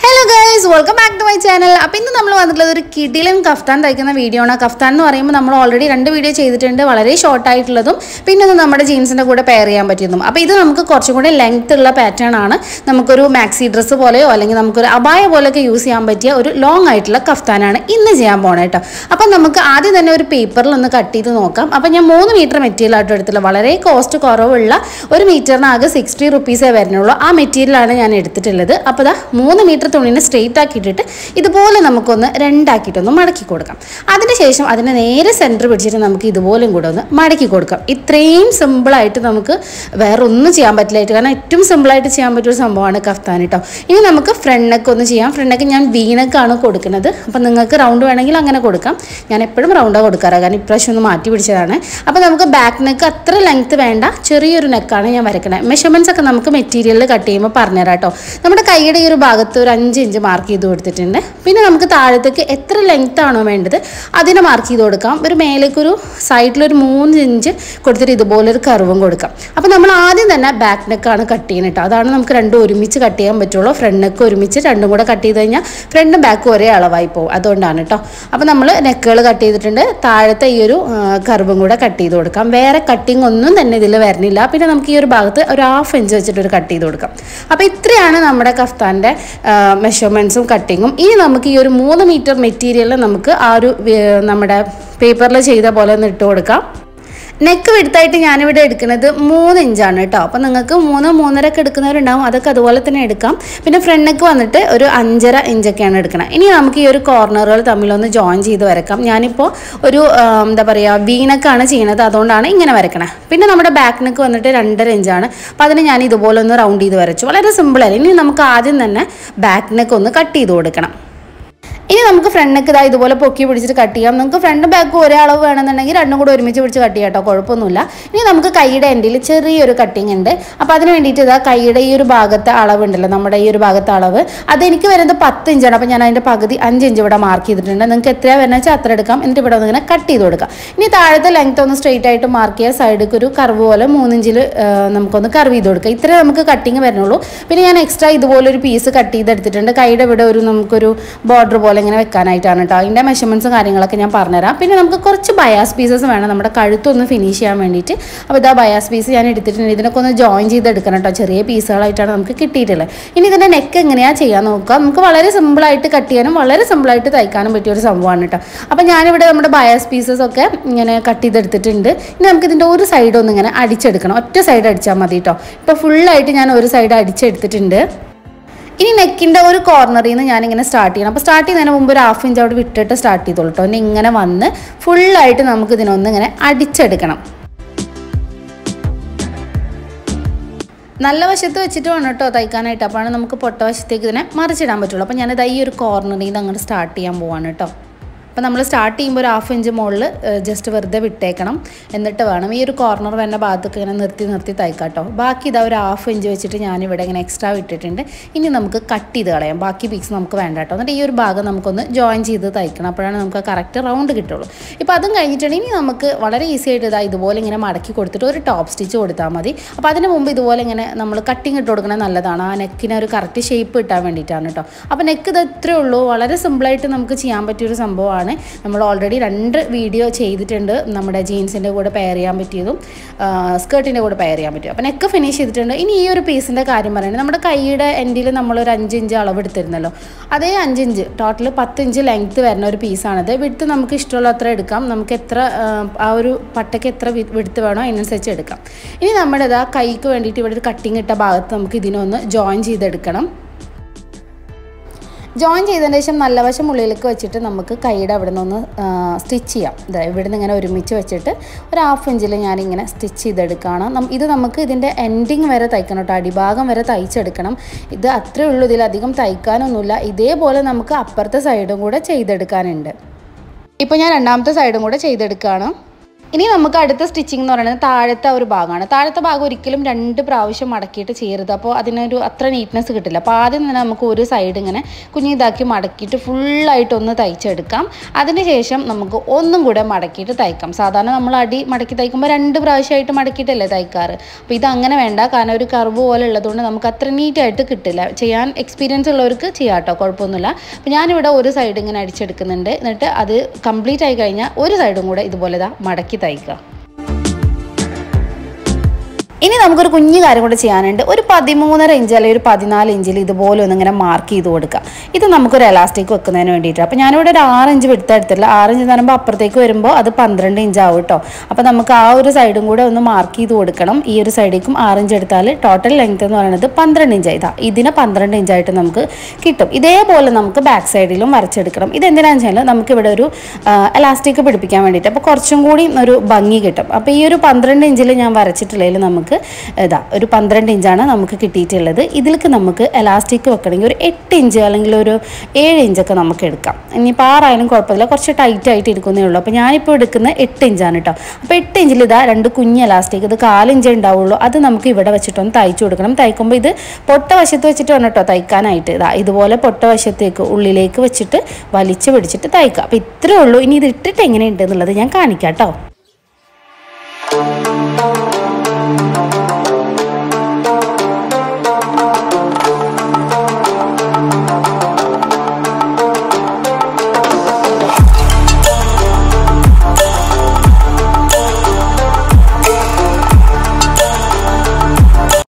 hello guys welcome back to my channel അപ്പോൾ ഇന്ന് നമ്മൾ വന്നിട്ടുള്ളത് ഒരു കിടിലൻ കഫ്താൻ തയ്ക്കുന്ന വീഡിയോ ആണ് കഫ്താൻ എന്ന് പറയുമ്പോൾ നമ്മൾ ഓൾറെഡി രണ്ട് വീഡിയോ ചെയ്തിട്ടുണ്ട് വളരെ ഷോർട്ട് ആയിട്ടുള്ളതും പിന്നെ ഒന്ന് നമ്മുടെ ജീൻസിൻ്റെ കൂടെ പെയർ ചെയ്യാൻ പറ്റിയതും അപ്പോൾ ഇത് നമുക്ക് കുറച്ചും കൂടി ലെങ്ത് ഉള്ള പാറ്റേൺ ആണ് നമുക്കൊരു മാക്സി ഡ്രസ്സ് പോലെയോ അല്ലെങ്കിൽ നമുക്കൊരു അബായ പോലെയൊക്കെ യൂസ് ചെയ്യാൻ പറ്റിയ ഒരു ലോങ് ആയിട്ടുള്ള കഫ്താനാണ് ഇന്ന് ചെയ്യാൻ പോണത് കേട്ടോ അപ്പം നമുക്ക് ആദ്യം തന്നെ ഒരു പേപ്പറിൽ ഒന്ന് കട്ട് ചെയ്ത് നോക്കാം അപ്പം ഞാൻ മൂന്ന് മീറ്റർ മെറ്റീരിയൽ ആയിട്ട് എടുത്തില്ല വളരെ കോസ്റ്റ് കുറവുള്ള ഒരു മീറ്ററിന് ആകെ സിക്സ്റ്റി റുപ്പീസേ വരുന്നുള്ളൂ ആ മെറ്റീരിയലാണ് ഞാൻ എടുത്തിട്ടുള്ളത് അപ്പോൾ ദാ മൂന്ന് മീറ്റർ തുണിനെ സ്ട്രെയിറ്റ് ആക്കിയിട്ടിട്ട് ഇതുപോലെ നമുക്കൊന്ന് രണ്ടാക്കിയിട്ടൊന്ന് മടക്കി കൊടുക്കാം അതിനുശേഷം അതിനെ നേരെ സെൻറ്റർ പിടിച്ചിട്ട് നമുക്ക് ഇതുപോലെയും കൂടെ ഒന്ന് മടക്കി കൊടുക്കാം ഇത്രയും സിമ്പിളായിട്ട് നമുക്ക് വേറെ ഒന്നും ചെയ്യാൻ പറ്റില്ലായിട്ട് കാരണം ഏറ്റവും സിമ്പിളായിട്ട് ചെയ്യാൻ പറ്റിയൊരു സംഭവമാണ് കഫ്താൻ കേട്ടോ ഇനി നമുക്ക് ഫ്രണ്ട് നെക്ക് ഒന്ന് ചെയ്യാം ഫ്രണ്ട് നെക്ക് ഞാൻ വീനക്കാണ് കൊടുക്കുന്നത് അപ്പം നിങ്ങൾക്ക് റൗണ്ട് വേണമെങ്കിൽ അങ്ങനെ കൊടുക്കാം ഞാൻ എപ്പോഴും റൗണ്ടാണ് കൊടുക്കാറ് കാരണം ഇപ്രാവശ്യം ഒന്ന് മാറ്റി പിടിച്ചതാണ് അപ്പോൾ നമുക്ക് ബാക്ക് നെക്ക് അത്ര ലെങ്ത്ത് വേണ്ട ചെറിയൊരു നെക്കാണ് ഞാൻ വരയ്ക്കണത് മെഷർമെൻറ്റ്സ് ഒക്കെ നമുക്ക് മെറ്റീരിയലിൽ കട്ട് ചെയ്യുമ്പോൾ പറഞ്ഞുതരാം കേട്ടോ നമ്മുടെ കൈയുടെ ഈ ഒരു ഭാഗത്ത് ഒരു അഞ്ച് ഇഞ്ച് മാർക്ക് ചെയ്ത് കൊടുത്തിട്ടുണ്ട് പിന്നെ നമുക്ക് താഴത്തേക്ക് എത്ര ലെങ്ത് ആണോ വേണ്ടത് അതിനെ മാർക്ക് ചെയ്ത് കൊടുക്കാം ഒരു മേലേക്കൊരു സൈഡിലൊരു മൂന്ന് ഇഞ്ച് കൊടുത്തിട്ട് ഇതുപോലെ ഒരു കർവും കൊടുക്കാം അപ്പോൾ നമ്മൾ ആദ്യം തന്നെ ബാക്ക് നെക്കാണ് കട്ട് ചെയ്യുന്നത് കേട്ടോ അതാണ് നമുക്ക് രണ്ടും ഒരുമിച്ച് കട്ട് ചെയ്യാൻ പറ്റുള്ളൂ ഫ്രണ്ട് നെക്ക് ഒരുമിച്ച് രണ്ടും കൂടെ കട്ട് ചെയ്ത് കഴിഞ്ഞാൽ ഫ്രണ്ടും ബാക്കും ഒരേ അളവായി പോകും അതുകൊണ്ടാണ് കേട്ടോ അപ്പോൾ നമ്മൾ നെക്കുകൾ കട്ട് ചെയ്തിട്ടുണ്ട് താഴത്തെ ഈ ഒരു കർവും കൂടെ കട്ട് ചെയ്ത് കൊടുക്കാം വേറെ കട്ടിങ് ഒന്നും തന്നെ ഇതിൽ വരുന്നില്ല പിന്നെ നമുക്ക് ഈ ഒരു ഭാഗത്ത് ഒരു ഹാഫ് ഇഞ്ച് വെച്ചിട്ട് ഒരു കട്ട് ചെയ്ത് കൊടുക്കാം അപ്പോൾ ഇത്രയാണ് നമ്മുടെ കഫ്താൻ്റെ മെഷർമെൻറ്റ്സും കട്ടിങ്ങും ഇനി നമുക്ക് ഈ ഒരു മൂന്ന് മീറ്റർ മെറ്റീരിയൽ നമുക്ക് ആ ഒരു വേ- നമ്മുടെ പേപ്പറിൽ ചെയ്ത പോലെ ഒന്ന് ഇട്ട് കൊടുക്കാം നെക്ക് വിടുത്തായിട്ട് ഞാനിവിടെ എടുക്കുന്നത് മൂന്ന് ഇഞ്ചാണ് കേട്ടോ അപ്പോൾ നിങ്ങൾക്ക് മൂന്ന് മൂന്നര ഒക്കെ എടുക്കുന്നവരുണ്ടാവും അതൊക്കെ അതുപോലെ തന്നെ എടുക്കാം പിന്നെ ഫ്രണ്ട് നെക്ക് വന്നിട്ട് ഒരു അഞ്ചര ഇഞ്ചൊക്കെയാണ് എടുക്കണം ഇനി നമുക്ക് ഈ ഒരു കോർണറുകൾ തമ്മിലൊന്ന് ജോയിൻ ചെയ്ത് വരക്കാം ഞാനിപ്പോൾ ഒരു ആ, എന്താ പറയുക വീനക്കാണ് ചെയ്യുന്നത് അതുകൊണ്ടാണ് ഇങ്ങനെ വരക്കണേ പിന്നെ നമ്മുടെ ബാക്ക് നെക്ക് വന്നിട്ട് രണ്ടര ഇഞ്ചാണ് അപ്പോൾ അതിന് ഞാൻ ഇതുപോലെ ഒന്ന് റൗണ്ട് ചെയ്ത് വരച്ചു വളരെ സിമ്പിളല്ലേ ഇനി നമുക്ക് ആദ്യം തന്നെ ബാക്ക് നെക്ക് ഒന്ന് കട്ട് ചെയ്ത് കൊടുക്കണം ഇനി നമുക്ക് ഫ്രണ്ടിനൊക്കെ ഇതാ ഇതുപോലെ പൊക്കി പിടിച്ചിട്ട് കട്ട് ചെയ്യാം നമുക്ക് ഫ്രണ്ടും ബാക്കും ഒരേ അളവ് വേണമെന്നുണ്ടെങ്കിൽ രണ്ടും കൂടെ ഒരുമിച്ച് പിടിച്ച് കട്ട് ചെയ്യാം കേട്ടോ കുഴപ്പമൊന്നുമില്ല ഇനി നമുക്ക് കൈയുടെ എൻഡിൽ ചെറിയൊരു കട്ടിങ് ഉണ്ട് അപ്പോൾ അതിന് വേണ്ടിയിട്ട് ഇതാ കൈയുടെ ഈ ഒരു ഭാഗത്തെ അളവുണ്ടല്ലോ നമ്മുടെ ഈ ഒരു ഭാഗത്തെ അളവ് അതെനിക്ക് വരുന്നത് പത്ത് ഇഞ്ചാണ് അപ്പോൾ ഞാൻ അതിൻ്റെ പകുതി അഞ്ച് ഇഞ്ച് ഇവിടെ മാർക്ക് ചെയ്തിട്ടുണ്ട് നിങ്ങൾക്ക് എത്രയാണ് വരുന്നത് വെച്ചാൽ അത്ര എടുക്കാം എന്നിട്ട് ഇവിടെ ഒന്ന് ഇങ്ങനെ കട്ട് ചെയ്ത് കൊടുക്കാം ഇനി താഴത്തെ ലെങ്ത് ഒന്ന് സ്ട്രെയിറ്റ് ആയിട്ട് മാർക്ക് ചെയ്യുക സൈഡിലേക്ക് ഒരു കർവ് പോലെ മൂന്നിഞ്ചിൽ നമുക്കൊന്ന് കർവ് ചെയ്ത് കൊടുക്കുക ഇത്രേ നമുക്ക് കട്ടിങ് വരുന്നുള്ളൂ പിന്നെ ഞാൻ എക്സ്ട്രാ ഇതുപോലെ ഒരു പീസ് കട്ട് ചെയ്തെടുത്തിട്ടുണ്ട് കൈയുടെ ഇവിടെ ഒരു നമുക്കൊരു ബോർഡർ പോലെ ഇങ്ങനെ വെക്കാനായിട്ടാണ് കേട്ടോ അതിൻ്റെ മെഷർമെൻറ്റ്സും കാര്യങ്ങളൊക്കെ ഞാൻ പറഞ്ഞുതരാം പിന്നെ നമുക്ക് കുറച്ച് ബയാസ് പീസസ് വേണം നമ്മുടെ കഴുത്തൊന്ന് ഫിനിഷ് ചെയ്യാൻ വേണ്ടിയിട്ട് അപ്പോൾ ഇതാ ബയാസ് പീസ് ഞാൻ എടുത്തിട്ടുണ്ട് ഇതിനൊക്കെ ഒന്ന് ജോയിൻ ചെയ്തെടുക്കണം കേട്ടോ ചെറിയ പീസുകളായിട്ടാണ് നമുക്ക് കിട്ടിയിട്ടുള്ളത് ഇനി ഇതിൻ്റെ നെക്ക് എങ്ങനെയാണ് ചെയ്യാൻ നോക്കുക നമുക്ക് വളരെ സിമ്പിളായിട്ട് കട്ട് ചെയ്യാനും വളരെ സിമ്പിളായിട്ട് തയ്ക്കാനും പറ്റിയ ഒരു സംഭവമാണ് കേട്ടോ അപ്പോൾ ഞാനിവിടെ നമ്മുടെ ബയാസ് പീസസ് ഒക്കെ ഇങ്ങനെ കട്ട് ചെയ്തെടുത്തിട്ടുണ്ട് ഇനി നമുക്ക് ഇതിൻ്റെ ഒരു സൈഡ് ഒന്ന് ഇങ്ങനെ അടിച്ചെടുക്കണം ഒറ്റ സൈഡ് അടിച്ചാൽ മതി കേട്ടോ ഇപ്പോൾ ഫുള്ളായിട്ട് ഞാൻ ഒരു സൈഡ് അടിച്ചെടുത്തിട്ടുണ്ട് ഇനി നെക്കിൻ്റെ ഒരു കോർണറിൽ നിന്ന് ഞാനിങ്ങനെ സ്റ്റാർട്ട് ചെയ്യണം അപ്പോൾ സ്റ്റാർട്ട് ചെയ്യുന്നതിന് മുമ്പ് ഒരു ഹാഫ് ഇഞ്ച് അവിടെ വിട്ടിട്ട് സ്റ്റാർട്ട് ചെയ്തോളൂ കേട്ടോ ഇനി ഇങ്ങനെ വന്ന് ഫുള്ളായിട്ട് നമുക്ക് ഇതിനൊന്ന് ഇങ്ങനെ അടിച്ചെടുക്കണം നല്ല വശത്ത് വെച്ചിട്ട് വേണം കേട്ടോ തയ്ക്കാനായിട്ട് അപ്പോഴാണ് നമുക്ക് പൊട്ട വശത്തേക്ക് ഇതിനെ മറിച്ചിടാൻ പറ്റുള്ളൂ അപ്പോൾ ഞാനിത് ഈ ഒരു കോർണറിൽ നിന്ന് അങ്ങോട്ട് സ്റ്റാർട്ട് ചെയ്യാൻ പോവാണ് കേട്ടോ അപ്പോൾ നമ്മൾ സ്റ്റാർട്ട് ചെയ്യുമ്പോൾ ഒരു ഹാഫ് ഇഞ്ച് മുകളിൽ ജസ്റ്റ് വെറുതെ വിട്ടേക്കണം എന്നിട്ട് വേണം ഈ ഒരു കോർണർ വരുന്ന ഭാഗത്തൊക്കെ ഇങ്ങനെ നിർത്തി നിർത്തി തയ്ക്കാം കേട്ടോ ബാക്കി ഇതാ ഒരു ഹാഫ് ഇഞ്ച് വെച്ചിട്ട് ഞാനിവിടെ ഇങ്ങനെ എക്സ്ട്രാ വിട്ടിട്ടുണ്ട് ഇനി നമുക്ക് കട്ട് ചെയ്ത് കളയാം ബാക്കി പീസ് നമുക്ക് വേണ്ട കേട്ടോ എന്നിട്ട് ഈ ഒരു ഭാഗം നമുക്കൊന്ന് ജോയിൻ ചെയ്ത് തയ്ക്കണം അപ്പോഴാണ് നമുക്ക് കറക്റ്റ് റൗണ്ട് കിട്ടുള്ളൂ ഇപ്പോൾ അതും കഴിഞ്ഞിട്ടുണ്ടെങ്കിൽ ഇനി നമുക്ക് വളരെ ഈസി ആയിട്ട് ഇതാ ഇതുപോലെ ഇങ്ങനെ മടക്കി കൊടുത്തിട്ട് ഒരു ടോപ്പ് സ്റ്റിച്ച് കൊടുത്താൽ മതി അപ്പോൾ അതിന് മുമ്പ് ഇതുപോലെ ഇങ്ങനെ നമ്മൾ കട്ടിങ് ഇട്ട് കൊടുക്കണത് നല്ലതാണ് ആ നെക്കിന് ഒരു കറക്റ്റ് ഷേപ്പ് കിട്ടാൻ വേണ്ടിയിട്ടാണ് കേട്ടോ അപ്പോൾ നെക്ക് ഇത് ഇത്രേ ഉള്ളൂ വളരെ സിമ്പിളായിട്ട് നമുക്ക് ചെയ്യാൻ പറ്റിയൊരു സംഭവമാണ് നമ്മൾ ഓൾറെഡി രണ്ട് വീഡിയോ ചെയ്തിട്ടുണ്ട് നമ്മുടെ ജീൻസിൻ്റെ കൂടെ പെയർ ചെയ്യാൻ പറ്റിയതും സ്കേർട്ടിൻ്റെ കൂടെ പെയർ ചെയ്യാൻ പറ്റിയും അപ്പോൾ നെക്ക് ഫിനിഷ് ചെയ്തിട്ടുണ്ട് ഇനി ഈ ഒരു പീസിൻ്റെ കാര്യം പറയുന്നത് നമ്മുടെ കൈയുടെ എൻഡിൽ നമ്മളൊരു അഞ്ച് ഇഞ്ച് അളവ് എടുത്തിരുന്നല്ലോ അതേ അഞ്ച് ഇഞ്ച് ടോട്ടൽ പത്ത് ഇഞ്ച് ലെങ്ത്ത് വരുന്ന ഒരു പീസാണിത് വിടുത്ത് നമുക്ക് ഇഷ്ടമുള്ള അത്ര എടുക്കാം നമുക്ക് എത്ര ആ, ആ ഒരു പട്ടയ്ക്ക് എത്ര വിടുത്ത് വേണോ അതിനനുസരിച്ച് എടുക്കാം ഇനി നമ്മുടെ ഇതാ കൈക്ക് വേണ്ടിയിട്ട് ഇവിടെ ഒരു കട്ടിങ് ഇട്ട ഭാഗത്ത് നമുക്ക് ഇതിനൊന്ന് ജോയിൻ ചെയ്തെടുക്കണം ജോയിൻ ചെയ്തതിന് ശേഷം നല്ല വശം ഉള്ളിലേക്ക് വെച്ചിട്ട് നമുക്ക് കൈയുടെ അവിടെ നിന്ന് സ്റ്റിച്ച് ചെയ്യാം ഇതാ ഇവിടെ നിന്ന് ഇങ്ങനെ ഒരുമിച്ച് വെച്ചിട്ട് ഒരു ഹാഫ് ഇഞ്ചിൽ ഞാനിങ്ങനെ സ്റ്റിച്ച് ചെയ്തെടുക്കുകയാണ് നം- ഇത് നമുക്ക് ഇതിൻ്റെ എൻഡിങ് വരെ തയ്ക്കണം കേട്ടോ അടിഭാഗം വരെ തയ്ച്ചെടുക്കണം ഇത് അത്രേ ഉള്ളൂ ഇതിലധികം തയ്ക്കാനൊന്നുമില്ല ഇതേപോലെ നമുക്ക് അപ്പുറത്തെ സൈഡും കൂടെ ചെയ്തെടുക്കാനുണ്ട് ഇപ്പോൾ ഞാൻ രണ്ടാമത്തെ സൈഡും കൂടെ ചെയ്തെടുക്കുകയാണ് ഇനി നമുക്ക് അടുത്ത സ്റ്റിച്ചിങ് എന്ന് പറയുന്നത് താഴത്തെ ഒരു ഭാഗമാണ് താഴത്തെ ഭാഗം ഒരിക്കലും രണ്ട് പ്രാവശ്യം മടക്കിയിട്ട് ചെയ്യരുത് അപ്പോൾ അതിനൊരു അത്ര നീറ്റ്നെസ് കിട്ടില്ല അപ്പോൾ ആദ്യം തന്നെ നമുക്ക് ഒരു സൈഡ് ഇങ്ങനെ കുഞ്ഞിതാക്കി മടക്കിയിട്ട് ഫുള്ളായിട്ടൊന്ന് തയ്ച്ചെടുക്കാം അതിനുശേഷം നമുക്ക് ഒന്നും കൂടെ മടക്കിയിട്ട് തയ്ക്കാം സാധാരണ നമ്മൾ അടി മടക്കി തയ്ക്കുമ്പോൾ രണ്ട് പ്രാവശ്യമായിട്ട് മടക്കിയിട്ടല്ലേ തയ്ക്കാറ് അപ്പോൾ ഇത് അങ്ങനെ വേണ്ട കാരണം ഒരു കർവ് പോലെ ഉള്ളതുകൊണ്ട് നമുക്ക് അത്ര നീറ്റായിട്ട് കിട്ടില്ല ചെയ്യാൻ എക്സ്പീരിയൻസ് ഉള്ളവർക്ക് ചെയ്യാം കേട്ടോ കുഴപ്പമൊന്നുമില്ല അപ്പോൾ ഞാനിവിടെ ഒരു സൈഡ് ഇങ്ങനെ അടിച്ചെടുക്കുന്നുണ്ട് എന്നിട്ട് അത് കംപ്ലീറ്റ് ആയി കഴിഞ്ഞാൽ ഒരു സൈഡും കൂടെ ഇതുപോലെ ഇതാ മടക്കി തയ്ക്കുക ഇനി നമുക്കൊരു കുഞ്ഞു കാര്യം കൂടെ ചെയ്യാനുണ്ട് ഒരു പതിമൂന്നര ഇഞ്ച് അല്ലെങ്കിൽ ഒരു പതിനാല് ഇഞ്ചിൽ ഇതുപോലെ ഒന്ന് ഇങ്ങനെ മാർക്ക് ചെയ്ത് കൊടുക്കുക ഇത് നമുക്കൊരു എലാസ്റ്റിക് വെക്കുന്നതിന് വേണ്ടിയിട്ട് അപ്പോൾ ഞാനിവിടെ ഒരു ആറ് ഇഞ്ച് വിടുത്ത് എടുത്തില്ല ആറ് ഇഞ്ച് എന്ന് പറയുമ്പോൾ അപ്പുറത്തേക്ക് വരുമ്പോൾ അത് പന്ത്രണ്ട് ഇഞ്ച് ആവും കേട്ടോ അപ്പോൾ നമുക്ക് ആ ഒരു സൈഡും കൂടെ ഒന്ന് മാർക്ക് ചെയ്ത് കൊടുക്കണം ഈ ഒരു സൈഡിലേക്കും ആറ് ഇഞ്ച് എടുത്താൽ ടോട്ടൽ ലെങ്ത് എന്ന് പറയുന്നത് പന്ത്രണ്ട് ഇഞ്ച് ഇതാ ഇതിന് പന്ത്രണ്ട് ഇഞ്ചായിട്ട് നമുക്ക് കിട്ടും ഇതേപോലെ നമുക്ക് ബാക്ക് സൈഡിലും വരച്ചെടുക്കണം ഇതെന്തിനാണെന്ന് വെച്ചാൽ നമുക്കിവിടെ ഒരു എലാസ്റ്റിക് പിടിപ്പിക്കാൻ വേണ്ടിയിട്ട് അപ്പോൾ കുറച്ചും കൂടി ഒരു ഭംഗി കിട്ടും അപ്പോൾ ഈ ഒരു പന്ത്രണ്ട് ഇഞ്ചിൽ ഞാൻ വരച്ചിട്ടുള്ളതിൽ നമുക്ക് ഇതാ ഒരു പന്ത്രണ്ട് ഇഞ്ചാണ് നമുക്ക് കിട്ടിയിട്ടുള്ളത് ഇതിലേക്ക് നമുക്ക് എലാസ്റ്റിക് വെക്കണമെങ്കിൽ ഒരു എട്ട് ഇഞ്ച് അല്ലെങ്കിൽ ഒരു ഏഴ് ഇഞ്ചൊക്കെ നമുക്ക് എടുക്കാം ഇനിയിപ്പോൾ ആറായാലും കുഴപ്പമില്ല കുറച്ച് ടൈറ്റ് ആയിട്ട് ഇരിക്കുന്നേ ഉള്ളൂ അപ്പോൾ ഞാനിപ്പോൾ എടുക്കുന്നത് എട്ട് ഇഞ്ചാണ് കേട്ടോ അപ്പോൾ എട്ട് ഇഞ്ചിൽ ഇതാ രണ്ട് കുഞ്ഞ് എലാസ്റ്റിക് ഇത് കാലിഞ്ചേ ഉണ്ടാവുള്ളൂ അത് നമുക്ക് ഇവിടെ വെച്ചിട്ടൊന്ന് തയ്ച്ചു കൊടുക്കണം തയ്ക്കുമ്പോൾ ഇത് പൊട്ട വശത്ത് വെച്ചിട്ട് വേണം കേട്ടോ തയ്ക്കാനായിട്ട് ഇതാ ഇതുപോലെ പൊട്ട വശത്തേക്ക് ഉള്ളിലേക്ക് വെച്ചിട്ട് വലിച്ചു പിടിച്ചിട്ട് തയ്ക്കുക അപ്പോൾ ഇത്രയേ ഉള്ളൂ ഇനി ഇത് ഇട്ടിട്ട് എങ്ങനെയുണ്ട് എന്നുള്ളത് ഞാൻ കാണിക്കാം കേട്ടോ